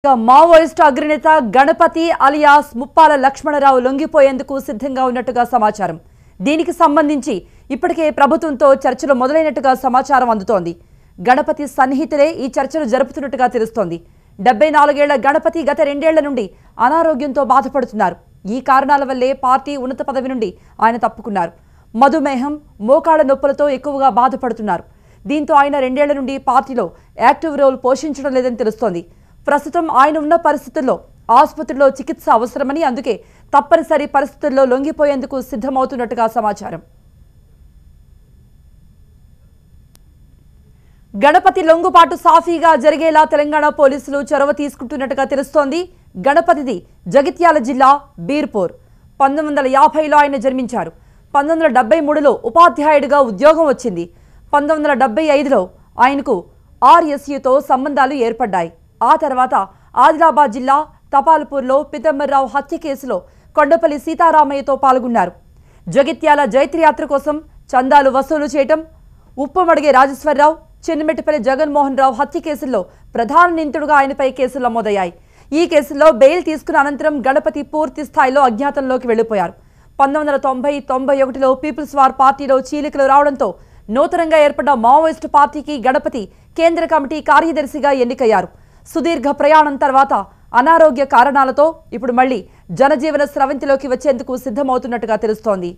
ఇక మావోయిస్టు అగ్రనేత గణపతి అలియాస్ ముప్పాల లక్ష్మణరావు లొంగిపోయేందుకు సిద్ధంగా ఉన్నట్టుగా సమాచారం దీనికి సంబంధించి ఇప్పటికే ప్రభుత్వంతో చర్చలు మొదలైనట్టుగా సమాచారం అందుతోంది గణపతి సన్నిహితులే ఈ చర్చలు జరుపుతున్నట్టుగా తెలుస్తోంది డెబ్బై నాలుగేళ్ల గణపతి గత రెండేళ్ల నుండి అనారోగ్యంతో బాధపడుతున్నారు ఈ కారణాల వల్లే పార్టీ ఉన్నత పదవి నుండి ఆయన తప్పుకున్నారు మధుమేహం మోకాళ్ల నొప్పులతో ఎక్కువగా బాధపడుతున్నారు దీంతో ఆయన రెండేళ్ల నుండి పార్టీలో యాక్టివ్ రోల్ పోషించడం లేదని తెలుస్తోంది ప్రస్తుతం ఆయన ఉన్న పరిస్థితుల్లో ఆసుపత్రిలో చికిత్స అవసరమని అందుకే తప్పనిసరి పరిస్థితుల్లో లొంగిపోయేందుకు సిద్ధమవుతున్నట్టుగా సమాచారం గణపతి లొంగుపాటు సాఫీగా జరిగేలా తెలంగాణ పోలీసులు చొరవ తీసుకుంటున్నట్టుగా తెలుస్తోంది గణపతిది జగిత్యాల జిల్లా బీర్పూర్ పంతొమ్మిది వందల యాభైలో ఆయన జన్మించారు పంతొమ్మిది వందల డెబ్బై మూడులో ఉపాధ్యాయుడిగా ఉద్యోగం వచ్చింది పంతొమ్మిది వందల డెబ్బై ఐదులో ఆయనకు ఆర్ఎస్యుతో సంబంధాలు ఏర్పడ్డాయి ఆ తర్వాత ఆదిలాబాద్ జిల్లా తపాల్పూర్లో పితంబర్రావు హత్య కేసులో కొండపల్లి సీతారామయ్యతో పాల్గొన్నారు జగిత్యాల జైత్రయాత్ర కోసం చందాలు వసూలు చేయటం ఉప్పమడిగే రాజేశ్వరరావు చిన్నమెట్టిపల్లి జగన్మోహన్ రావు హత్య కేసుల్లో ప్రధాన నిందితుడుగా ఆయనపై కేసులు నమోదయ్యాయి ఈ కేసులో బెయిల్ తీసుకున్న అనంతరం గణపతి పూర్తి స్థాయిలో అజ్ఞాతంలోకి వెళ్లిపోయారు పంతొమ్మిది వందల తొంభై తొంభై ఒకటిలో పీపుల్స్ వార్ పార్టీలో చీలికలు రావడంతో నూతనంగా ఏర్పడ్డ మావోయిస్టు పార్టీకి గణపతి కేంద్ర కమిటీ కార్యదర్శిగా ఎన్నికయ్యారు సుదీర్ఘ ప్రయాణం తర్వాత అనారోగ్య కారణాలతో ఇప్పుడు మళ్లీ జనజీవన స్రవంతిలోకి వచ్చేందుకు సిద్ధమవుతున్నట్టుగా తెలుస్తోంది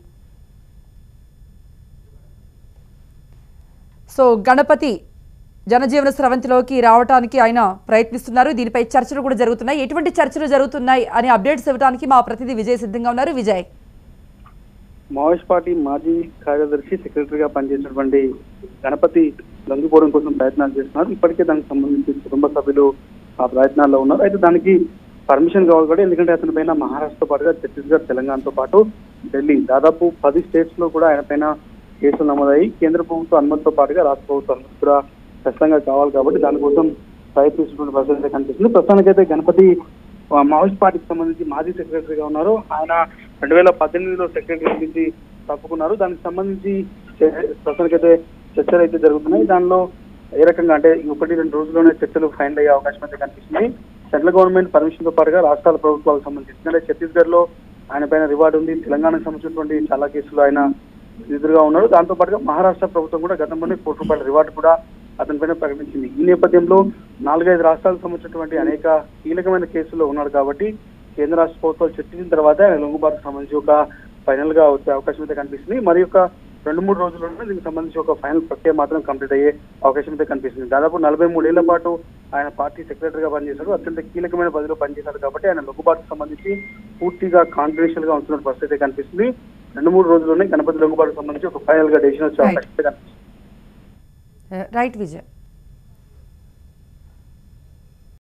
సో గణపతి జనజీవన స్రవంతిలోకి రావడానికి ఆయన ప్రయత్నిస్తున్నారు దీనిపై చర్చలు కూడా జరుగుతున్నాయి ఎటువంటి చర్చలు జరుగుతున్నాయి అని అప్డేట్స్ ఇవ్వడానికి మా ప్రతినిధి విజయ్ సిద్ధంగా ఉన్నారు విజయ్ మావోయిస్ట్ పార్టీ మాజీ కార్యదర్శి సెక్రటరీగా పనిచేసినటువంటి గణపతి లొంగిపోవడం కోసం ప్రయత్నాలు చేస్తున్నారు ఇప్పటికే దానికి సంబంధించి కుటుంబ సభ్యులు ఆ ప్రయత్నాల్లో ఉన్నారు అయితే దానికి పర్మిషన్ కావాలి కూడా ఎందుకంటే అతని పైన మహారాష్ట్రతో పాటుగా ఛత్తీస్గఢ్ తెలంగాణతో పాటు ఢిల్లీ దాదాపు పది స్టేట్స్ లో కూడా ఆయన పైన కేసులు నమోదయ్యి కేంద్ర ప్రభుత్వ అనుమతితో పాటుగా రాష్ట్ర ప్రభుత్వ అనుమతి కూడా ఖచ్చితంగా కావాలి కాబట్టి దానికోసం ప్రయత్నిస్తున్న పరిస్థితి అయితే కనిపిస్తుంది ప్రస్తుతానికైతే గణపతి ఆ, మావోయిస్ట్ పార్టీకి సంబంధించి మాజీ సెక్రటరీగా ఉన్నారు ఆయన రెండు వేల పద్దెనిమిదిలో సెక్రటరీ నుంచి తప్పుకున్నారు దానికి సంబంధించి చే- ప్రస్తుతానికైతే చర్చలు అయితే జరుగుతున్నాయి దానిలో ఏ రకంగా అంటే ఈ ఒకటి రెండు రోజుల్లోనే చర్చలు ఫైనల్ అయ్యే అవకాశం అయితే కనిపిస్తుంది సెంట్రల్ గవర్నమెంట్ పర్మిషన్ తో పాటుగా రాష్ట్రాల ప్రభుత్వాలకు సంబంధించి ఎందుకంటే ఛత్తీస్గఢ్ లో ఆయన పైన రివార్డు ఉంది తెలంగాణకు సంబంధించినటువంటి చాలా కేసులు ఆయన ఎదురుగా ఉన్నాడు దాంతో పాటుగా మహారాష్ట్ర ప్రభుత్వం కూడా గతంలోనే కోటి రూపాయల రివార్డు కూడా అతని పైన ప్రకటించింది ఈ నేపథ్యంలో నాలుగైదు రాష్ట్రాలకు సంబంధించినటువంటి అనేక కీలకమైన కేసుల్లో ఉన్నాడు కాబట్టి కేంద్ర రాష్ట్ర ప్రభుత్వాలు చర్చించిన తర్వాత ఆయన లొంగుబాటుకు సంబంధించి ఒక ఫైనల్ గా వచ్చే అవకాశం అయితే కనిపిస్తుంది మరి యొక్క రెండు మూడు రోజుల్లోనే దీనికి సంబంధించి ఒక ఫైనల్ ప్రక్రియ మాత్రం కంప్లీట్ అయ్యే అవకాశం అయితే కనిపిస్తుంది దాదాపు నలభై మూడేళ్ల పాటు ఆయన పార్టీ సెక్రటరీగా పనిచేశారు అత్యంత కీలకమైన పదవిలో పనిచేశారు కాబట్టి ఆయన లొంగుబాటుకు సంబంధించి పూర్తిగా కాన్ఫిడెన్షియల్ గా ఉంటున్న పరిస్థితి అయితే కనిపిస్తుంది రెండు మూడు రోజుల్లోనే గణపతి లొంగుబాటుకు సంబంధించి ఒక ఫైనల్ గా డెసిషన్ వచ్చే అవకాశం అయితే కనిపిస్తుంది రైట్ విజయ్